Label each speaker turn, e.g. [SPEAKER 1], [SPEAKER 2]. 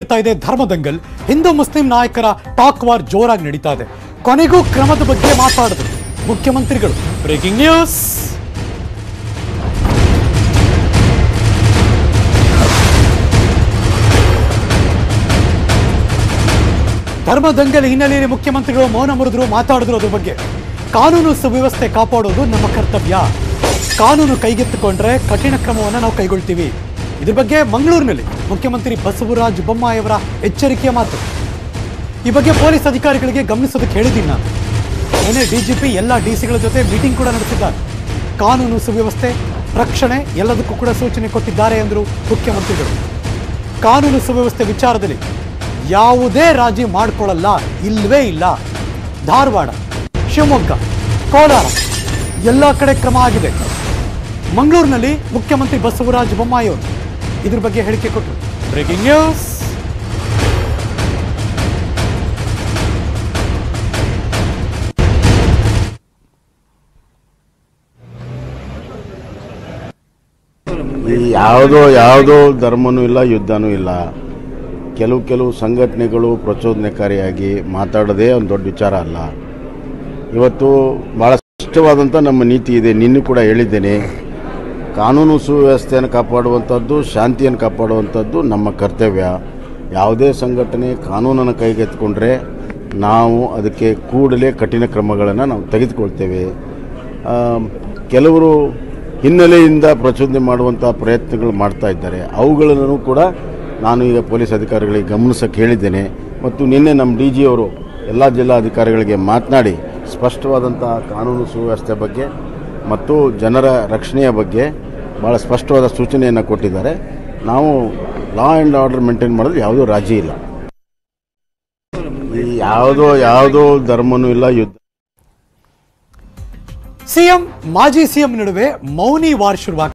[SPEAKER 1] ನಡೀತಾ ಇದೆ ಧರ್ಮದಂಗಲ್ ಹಿಂದೂ ಮುಸ್ಲಿಂ ನಾಯಕರ ಟಾಕ್ ವಾರ್ ಜೋರಾಗಿ ನಡೀತಾ ಇದೆ ಕೊನೆಗೂ ಕ್ರಮದ ಬಗ್ಗೆ ಮಾತಾಡಿದ್ರು ಮುಖ್ಯಮಂತ್ರಿಗಳು ಬ್ರೇಕಿಂಗ್ ನ್ಯೂಸ್ ಧರ್ಮದಂಗಲ್ ಹಿನ್ನೆಲೆಯಲ್ಲಿ ಮುಖ್ಯಮಂತ್ರಿಗಳು ಮೌನ ಮುರಿದ್ರು ಮಾತಾಡಿದ್ರು ಅದ್ರ ಬಗ್ಗೆ ಕಾನೂನು ಸುವ್ಯವಸ್ಥೆ ಕಾಪಾಡೋದು ನಮ್ಮ ಕರ್ತವ್ಯ ಕಾನೂನು ಕೈಗೆತ್ತಿಕೊಂಡ್ರೆ ಕಠಿಣ ಕ್ರಮವನ್ನು ನಾವು ಕೈಗೊಳ್ತೀವಿ ಇದ್ರ ಬಗ್ಗೆ ಮಂಗಳೂರಿನಲ್ಲಿ ಮುಖ್ಯಮಂತ್ರಿ ಬಸವರಾಜ ಬೊಮ್ಮಾಯಿಯವರ ಎಚ್ಚರಿಕೆಯ ಮಾತು ಈ ಬಗ್ಗೆ ಪೊಲೀಸ್ ಅಧಿಕಾರಿಗಳಿಗೆ ಗಮನಿಸೋದಕ್ಕೆ ಹೇಳಿದ್ದೀನಿ ನಾನು ಏನೇ ಡಿಜಿಪಿ ಎಲ್ಲ ಡಿ ಸಿಗಳ ಜೊತೆ ಮೀಟಿಂಗ್ ಕೂಡ ನಡೆಸಿದ್ದಾರೆ ಕಾನೂನು ಸುವ್ಯವಸ್ಥೆ ರಕ್ಷಣೆ ಎಲ್ಲದಕ್ಕೂ ಕೂಡ ಸೂಚನೆ ಕೊಟ್ಟಿದ್ದಾರೆ ಎಂದರು ಮುಖ್ಯಮಂತ್ರಿಗಳು ಕಾನೂನು ಸುವ್ಯವಸ್ಥೆ ವಿಚಾರದಲ್ಲಿ ಯಾವುದೇ ರಾಜಿ ಮಾಡ್ಕೊಳ್ಳಲ್ಲ ಇಲ್ವೇ ಇಲ್ಲ ಧಾರವಾಡ ಶಿವಮೊಗ್ಗ ಕೋಲಾರ ಎಲ್ಲ ಕಡೆ ಕ್ರಮ ಆಗಿದೆ ಮಂಗಳೂರಿನಲ್ಲಿ ಮುಖ್ಯಮಂತ್ರಿ ಬಸವರಾಜ ಬೊಮ್ಮಾಯಿ ಅವರು ಇದ್ರ ಬಗ್ಗೆ ಹೇಳಿಕೆ ಕೊಟ್ಟರು ಬ್ರೇಕಿಂಗ್ ನ್ಯೂಸ್
[SPEAKER 2] ಈ ಯಾವುದೋ ಯಾವುದೋ ಧರ್ಮನೂ ಇಲ್ಲ ಯುದ್ಧನೂ ಇಲ್ಲ ಕೆಲವು ಕೆಲವು ಸಂಘಟನೆಗಳು ಪ್ರಚೋದನೆಕಾರಿಯಾಗಿ ಮಾತಾಡೋದೇ ಒಂದು ದೊಡ್ಡ ವಿಚಾರ ಅಲ್ಲ ಇವತ್ತು ಭಾಳ ಸ್ಪಷ್ಟವಾದಂಥ ನಮ್ಮ ನೀತಿ ಇದೆ ನಿನ್ನೆ ಕೂಡ ಹೇಳಿದ್ದೇನೆ ಕಾನೂನು ಸುವ್ಯವಸ್ಥೆಯನ್ನು ಕಾಪಾಡುವಂಥದ್ದು ಶಾಂತಿಯನ್ನು ಕಾಪಾಡುವಂಥದ್ದು ನಮ್ಮ ಕರ್ತವ್ಯ ಯಾವುದೇ ಸಂಘಟನೆ ಕಾನೂನನ್ನು ಕೈಗೆತ್ತಿಕೊಂಡ್ರೆ ನಾವು ಅದಕ್ಕೆ ಕೂಡಲೇ ಕಠಿಣ ಕ್ರಮಗಳನ್ನು ನಾವು ತೆಗೆದುಕೊಳ್ತೇವೆ ಆ, ಕೆಲವರು ಹಿನ್ನೆಲೆಯಿಂದ ಪ್ರಚೋದನೆ ಮಾಡುವಂಥ ಪ್ರಯತ್ನಗಳು ಮಾಡ್ತಾ ಇದ್ದಾರೆ ಅವುಗಳನ್ನು ಕೂಡ ನಾನು ಈಗ ಪೊಲೀಸ್ ಅಧಿಕಾರಿಗಳಿಗೆ ಗಮನಿಸಕ್ಕೆ ಹೇಳಿದ್ದೇನೆ ಮತ್ತು ನಿನ್ನೆ ನಮ್ಮ ಡಿ ಜಿ ಅವರು ಎಲ್ಲ ಜಿಲ್ಲಾಧಿಕಾರಿಗಳಿಗೆ ಮಾತನಾಡಿ ಸ್ಪಷ್ಟವಾದಂಥ ಕಾನೂನು ಸುವ್ಯವಸ್ಥೆ ಬಗ್ಗೆ ಮತ್ತು ಜನರ ರಕ್ಷಣೆಯ ಬಗ್ಗೆ ಭಾಳ ಸ್ಪಷ್ಟವಾದ ಸೂಚನೆಯನ್ನು ಕೊಟ್ಟಿದ್ದಾರೆ ನಾವು ಲಾ ಆ್ಯಂಡ್ ಆರ್ಡರ್ ಮೇಂಟೈನ್ ಮಾಡೋದು ಯಾವುದೂ ರಾಜಿ ಇಲ್ಲ ಈ ಯಾವುದೋ ಯಾವುದೋ ಧರ್ಮನೂ ಇಲ್ಲ ಯುದ್ಧ
[SPEAKER 1] ಸಿಎಂ ಮಾಜಿ ಸಿಎಂ ನಡುವೆ ಮೌನಿ ವಾರ್ ಶುರುವಾಗ್ತದೆ